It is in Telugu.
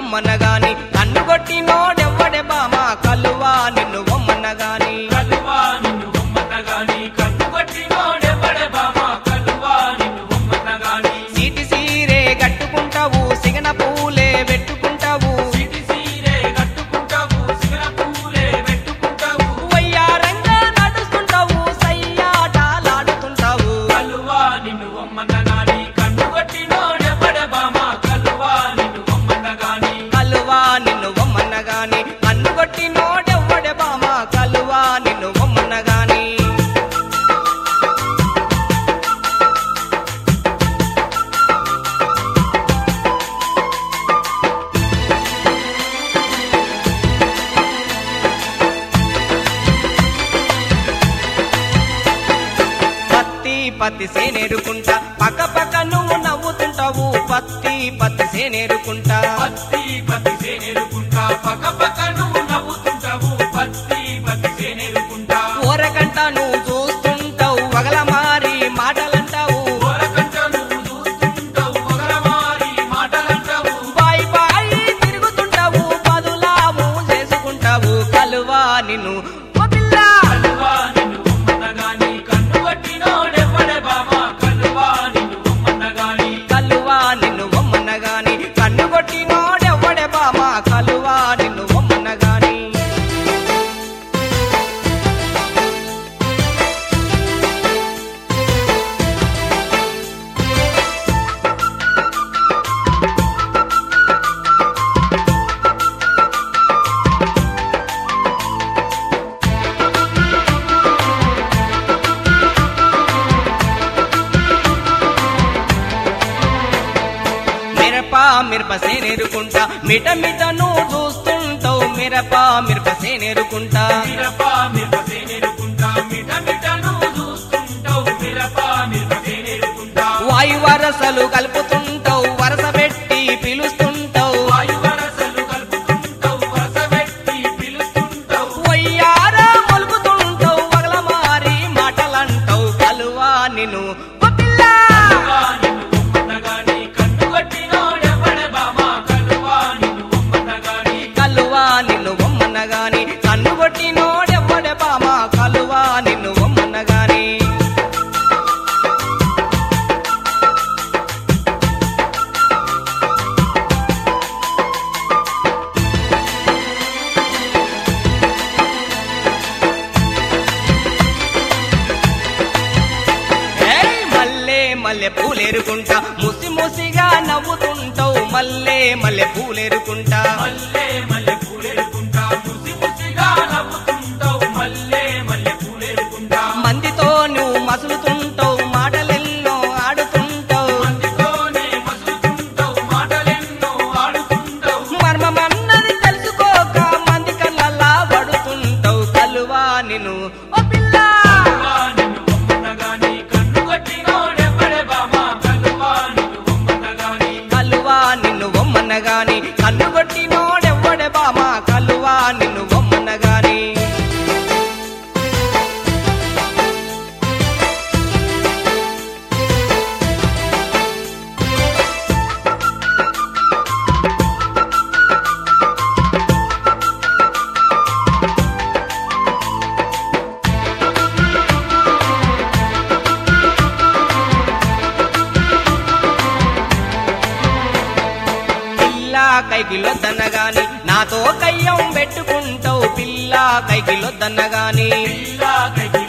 ఒమ్మన గాని కన్ను కొట్టి నోడెవ్వడే బామ కలువా నిన్ను ఒమ్మన గాని కలువా నిన్ను బొమ్మతగాని కన్ను కొట్టి నోడెవ్వడే బామ కలువా నిన్ను బొమ్మతగాని సీటి సీరే కట్టుకుంటావు సిగన పూలే పెట్టుకుంటావు సిటి సీరే కట్టుకుంటావు సిగర పూలే పెట్టుకుంటావు వయ్యారంగా నడుస్తుంటావు సయ్యాటాలాడుతుంటావు కలువా నిన్ను బొమ్మతగాని కన్ను కొట్టి నోడెవ్వడే బామ కలువా నిన్ను బొమ్మతగాని కలువా నిన్ను ఒమ్మన్న గాని కన్ను కొట్టి నోడెవ్వడే బామ కలువా నిన్ను ఒమ్మన్న గాని పత్తి పత్తి సేనేరుకుంటా పక్క పక్క నువ్వు నవ్వుతుంటావు పత్తి పత్తి సేనేరుకుంటా పత్తి పత్తి సేనేరుకుంటా పక్క పక్క నువ్వు నవ్వుతుంటావు పత్తి పత్తి సేనేరుకుంటా ఊరకంట నువ్వు చూస్తుంటావు వగల మారి మాటలంటావు ఓరకంట నువ్వు చూస్తుంటావు పొగరమారి మాటలంటావు బాయ్ బాయ్ తిరుగుతుంటావు పదులాము చేసుకుంటావు కలువా నిన్ను ఓ పిల్ల కలువా నిన్ను బొమ్మనగాని కన్ను కొట్టి నోడెవ్వడే బామ కలువా నిన్ను బొమ్మనగాని కలువా నిన్ను ఒమ్మన్న గాని కన్ను కొట్టి నోడెవ్వడే బామ కలువా నిన్ను ఒమ్మన్న గాని మిరప మిరప సేనేరుకుంటా మిట మిట నువ్వు చూస్తుంటావు మిరప మిరప సేనేరుకుంటా మిరప మిరప సేనేరుకుంటా మిట మిట నువ్వు చూస్తుంటావు మిరప మిరప సేనేరుకుంటా వాయు వరసలు కలుపుతుంటావు వరస పెట్టి పిలుస్తుంటావు వాయు వరసలు కలుపుతుంటావు వరస పెట్టి పిలుస్తుంటావు వయ్యారా మొలుపుతుంటావు వగల మారి మాటలంటావు కలువా నిన్ను ఓ పిల్ల కలువా నిన్ను బొమ్మనగాని కన్ను కొట్టి నోడెవ్వడే బామ కలువా నిన్ను బొమ్మనగాని కలువా నిన్ను ఒమ్మన్న గాని కన్ను కొట్టి నోడెవ్వడే బామ కలువా నిన్ను ఒమ్మన్న గాని ఏయ్ మల్లె మల్లె పూలేరుకుంటా ముసి ముసిగా నవ్వుతుంటావు మల్లె మల్లె పూలేరుకుంటా మల్లె మల్లె పూలేరుకుంటా ముసి ముసిగా నవ్వుతుంటావు మల్లె మల్లె పూలేరుకుంటా మందితో నువ్వు మసులుతుంటావు మాటలెన్నో ఆడుతుంటావు మందితోనే మసులుతుంటావు మాటలెన్నో ఆడుతుంటావు మర్మమన్నది తెలుసుకోక మంది కళ్ళల్లా పడుతుంటావు కలువా నిన్ను ఓ పిల్ల కలువా నిన్ను బొమ్మనగాని కన్ను కొట్టి నోడెవ్వడే బామ కలువా నిన్ను బొమ్మనగాని కలువా నిన్ను ఒమ్మన్న గాని కన్ను కొట్టి నోడెవ్వడే బామ కలువా నిన్ను ఒమ్మన్న గాని పిల్ల కైకిలొద్దన్న గాని నాతో కయ్యం పెట్టుకుంటావు పిల్ల కైకిలొద్దన్న గాని పిల్ల కైకి